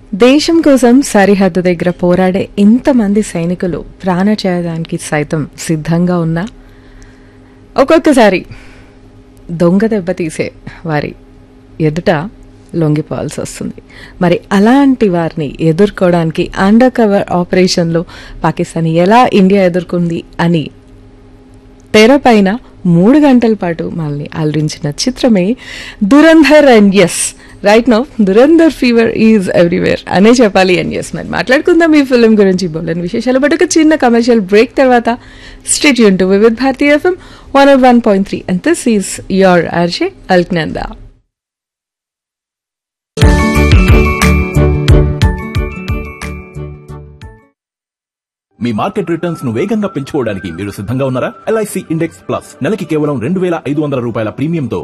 దేశం కోసం సరిహద్దు దగ్గర పోరాడే ఇంతమంది సైనికులు ప్రాణత్యాగానికి సైతం సిద్ధంగా ఉన్నా ఒక్కొక్కసారి దొంగ దెబ్బతీసే వారి ఎదుట లొంగిపోవాల్సి వస్తుంది మరి అలాంటి వారిని ఎదుర్కోవడానికి అండర్ కవర్ ఆపరేషన్లో పాకిస్తాన్ ఎలా ఇండియా ఎదుర్కొంది అని తెర పైన మూడు గంటల పాటు మనల్ని అలరించిన చిత్రమే Dhurandhar and yes right no Dhurandhar fever is everywhere అనే చెప్పాలి అండ్ ఎస్ మరి మాట్లాడుకుందాం ఈ ఫిల్మ్ గురించి బోలని విశేషాలు బట్ ఒక చిన్న కమర్షియల్ బ్రేక్ తర్వాత స్టేట్ యూన్ to Vividh Bharati FM one one point three and this is your RJ Alaknanda మీ మార్కెట్ రిటర్న్స్ ను వేగంగా పెంచుకోవడానికి మీరు సిద్ధంగా ఉన్నారా ఎల్ఐసి ఇండెక్స్ ప్లస్ నెలకి కేవలం రెండు వేల ఐదు వందల రూపాయల ప్రీమియంతో